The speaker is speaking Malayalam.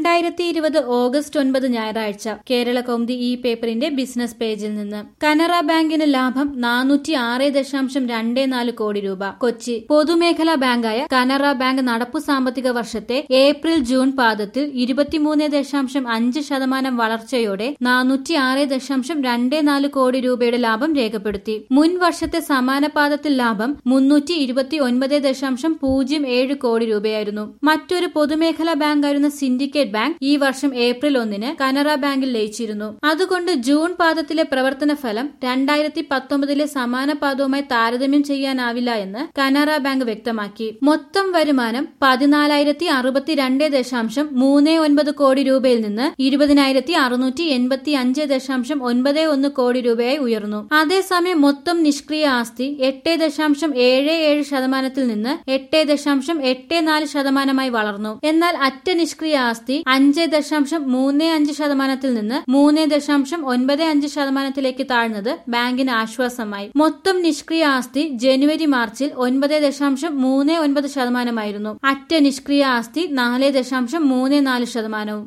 രണ്ടായിരത്തി ഇരുപത് ഓഗസ്റ്റ് ഒൻപത് ഞായറാഴ്ച കേരള കൗമുദി ഈ പേപ്പറിന്റെ ബിസിനസ് പേജിൽ നിന്ന് കനറ ബാങ്കിന് ലാഭം നാനൂറ്റി ആറ് ദശാംശം രണ്ട് നാല് കോടി രൂപ കൊച്ചി പൊതുമേഖലാ ബാങ്കായ കനറ ബാങ്ക് നടപ്പു സാമ്പത്തിക വർഷത്തെ ഏപ്രിൽ ജൂൺ പാദത്തിൽ ഇരുപത്തിമൂന്ന് ദശാംശം അഞ്ച് ശതമാനം വളർച്ചയോടെ നാനൂറ്റി ആറ് ദശാംശം രണ്ട് നാല് കോടി രൂപയുടെ ലാഭം രേഖപ്പെടുത്തി മുൻ വർഷത്തെ സമാന പാദത്തിൽ ലാഭം മുന്നൂറ്റി ഇരുപത്തി ഒൻപത് ദശാംശം പൂജ്യം ഏഴ് കോടി രൂപയായിരുന്നു മറ്റൊരു പൊതുമേഖലാ ബാങ്കായിരുന്ന സിൻഡിക്കേറ്റ് ബാങ്ക് ഈ വർഷം ഏപ്രിൽ ഒന്നിന് കനറ ബാങ്കിൽ ലയിച്ചിരുന്നു അതുകൊണ്ട് ജൂൺ പാദത്തിലെ പ്രവർത്തന ഫലം രണ്ടായിരത്തി പത്തൊമ്പതിലെ സമാന പാദവുമായി താരതമ്യം ചെയ്യാനാവില്ല എന്ന് കനറ ബാങ്ക് വ്യക്തമാക്കി മൊത്തം വരുമാനം പതിനാലായിരത്തി അറുപത്തിരണ്ട് ദശാംശം മൂന്ന് ഒൻപത് കോടി രൂപയിൽ നിന്ന് ഇരുപതിനായിരത്തി അറുന്നൂറ്റി എൺപത്തി അഞ്ച് ദശാംശം ഒൻപത് ഒന്ന് കോടി രൂപയായി ഉയർന്നു അതേസമയം മൊത്തം നിഷ്ക്രിയ ആസ്തി എട്ട് ദശാംശം ഏഴ് ഏഴ് ശതമാനത്തിൽ നിന്ന് എട്ട് ദശാംശം എട്ട് നാല് ശതമാനമായി വളർന്നു എന്നാൽ അറ്റ നിഷ്ക്രിയ ആസ്തി അഞ്ച് ദശാംശം മൂന്ന് അഞ്ച് ശതമാനത്തിൽ നിന്ന് മൂന്ന് ദശാംശം ഒൻപത് അഞ്ച് ശതമാനത്തിലേക്ക് താഴ്ന്നത് ബാങ്കിന് ആശ്വാസമായി മൊത്തം നിഷ്ക്രിയ ആസ്തി ജനുവരി മാർച്ചിൽ ഒൻപത് ദശാംശം മൂന്ന് ഒൻപത് ശതമാനമായിരുന്നു അറ്റ നിഷ്ക്രിയ ആസ്തി നാല് ദശാംശം മൂന്ന് നാല് ശതമാനവും